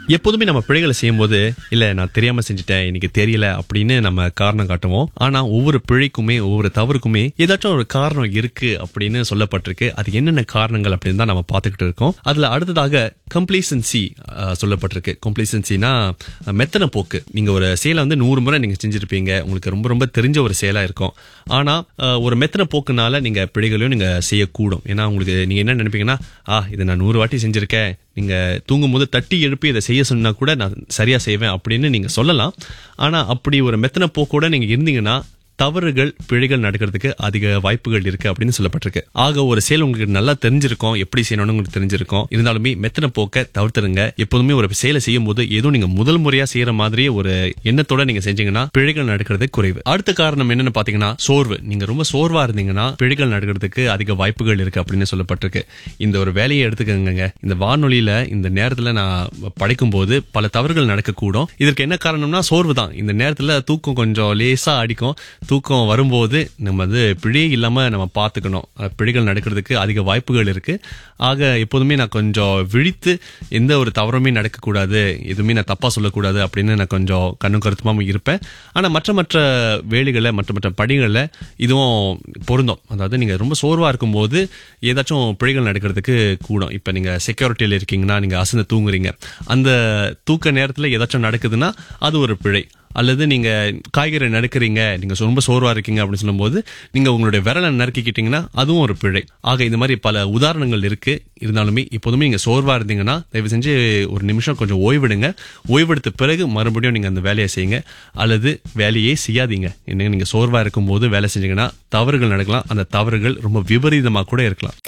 எப்போதுமே நம்ம பிழைகளை செய்யும்போது இல்ல நான் தெரியாம செஞ்சுட்டேன் எனக்கு தெரியல அப்படின்னு நம்ம காரணம் காட்டுவோம் ஆனா ஒவ்வொரு பிழைக்குமே ஒவ்வொரு தவறுக்குமே ஏதாச்சும் ஒரு காரணம் இருக்கு அப்படின்னு சொல்லப்பட்டிருக்கு அது என்னென்ன காரணங்கள் அப்படின்னு தான் நம்ம பார்த்துக்கிட்டு இருக்கோம் அதுல அடுத்ததாக கம்ப்ளீசன்சி சொல்லப்பட்டிருக்கு கம்ப்ளீசன்சினா மெத்தன போக்கு நீங்க ஒரு செயலை வந்து நூறு முறை நீங்க செஞ்சிருப்பீங்க உங்களுக்கு ரொம்ப ரொம்ப தெரிஞ்ச ஒரு செயலா இருக்கும் ஆனா அஹ், ஒரு மெத்தன போக்குனால நீங்க பிழைகளையும் நீங்க செய்யக்கூடும் ஏன்னா உங்களுக்கு நீங்க என்ன நினைப்பீங்கன்னா ஆ இதை நான் நூறு வாட்டி செஞ்சிருக்கேன் நீங்க தூங்கும் போது தட்டி எழுப்பி இதை செய்ய சொன்னா கூட நான் சரியா செய்வேன் அப்படின்னு நீங்க சொல்லலாம் ஆனா அப்படி ஒரு மெத்தன போக்கோட நீங்க இருந்தீங்கன்னா தவறுகள் பிழைகள் நடக்கிறதுக்கு அதிக வாய்ப்புகள் இருக்கு அப்படின்னு சொல்லப்பட்டிருக்கு ஆக ஒரு செயல் உங்களுக்கு நல்லா தெரிஞ்சிருக்கும் எப்படி செய்யணும்னு உங்களுக்கு தெரிஞ்சிருக்கும் இருந்தாலுமே மெத்தன போக்க தவிர்த்துருங்க எப்போதுமே ஒரு செயலை செய்யும் போது ஏதோ நீங்க முதல் முறையா செய்யற மாதிரியே ஒரு எண்ணத்தோட நீங்க செஞ்சீங்கன்னா பிழைகள் நடக்கிறது குறைவு அடுத்த காரணம் என்னன்னு பாத்தீங்கன்னா சோர்வு நீங்க ரொம்ப சோர்வா இருந்தீங்கன்னா பிழைகள் நடக்கிறதுக்கு அதிக வாய்ப்புகள் இருக்கு அப்படின்னு சொல்லப்பட்டிருக்கு இந்த ஒரு வேலையை எடுத்துக்கங்க இந்த வானொலியில இந்த நேரத்துல நான் படைக்கும் போது பல தவறுகள் நடக்கக்கூடும் இதற்கு என்ன காரணம்னா சோர்வு தான் இந்த நேரத்துல தூக்கம் கொஞ்சம் லேசா அடிக்கும் தூக்கம் வரும்போது நம்ம வந்து பிழையே இல்லாம நம்ம பார்த்துக்கணும் அஹ் பிழைகள் நடக்கிறதுக்கு அதிக வாய்ப்புகள் இருக்கு ஆக எப்போதுமே நான் கொஞ்சம் விழித்து எந்த ஒரு தவறுமே நடக்கக்கூடாது எதுவுமே நான் தப்பா சொல்லக்கூடாது அப்படின்னு நான் கொஞ்சம் கண்ணும் கருத்துமாம இருப்பேன் ஆனா மற்ற மற்ற வேலைகளை மற்ற மற்ற பணிகளில் இதுவும் பொருந்தும் அதாவது நீங்க ரொம்ப சோர்வா இருக்கும்போது ஏதாச்சும் பிழைகள் நடக்கிறதுக்கு கூடும் இப்ப நீங்க செக்யூரிட்டியில இருக்கீங்கன்னா நீங்க அசந்து தூங்குறீங்க அந்த தூக்க நேரத்துல ஏதாச்சும் நடக்குதுன்னா அது ஒரு பிழை அல்லது நீங்க காய்கறி நறுக்குறீங்க நீங்க ரொம்ப சோர்வா இருக்கீங்க அப்படின்னு சொல்லும்போது நீங்க உங்களுடைய விரலை நறுக்கிக்கிட்டீங்கன்னா அதுவும் ஒரு பிழை ஆக இந்த மாதிரி பல உதாரணங்கள் இருக்கு இருந்தாலுமே இப்போதுமே நீங்க சோர்வா இருந்தீங்கன்னா தயவு செஞ்சு ஒரு நிமிஷம் கொஞ்சம் ஓய்விடுங்க ஓய்வெடுத்த பிறகு மறுபடியும் நீங்க அந்த வேலையை செய்யுங்க அல்லது வேலையே செய்யாதீங்க என்ன நீங்க சோர்வா இருக்கும்போது வேலை செஞ்சீங்கன்னா தவறுகள் நடக்கலாம் அந்த தவறுகள் ரொம்ப விபரீதமா கூட இருக்கலாம்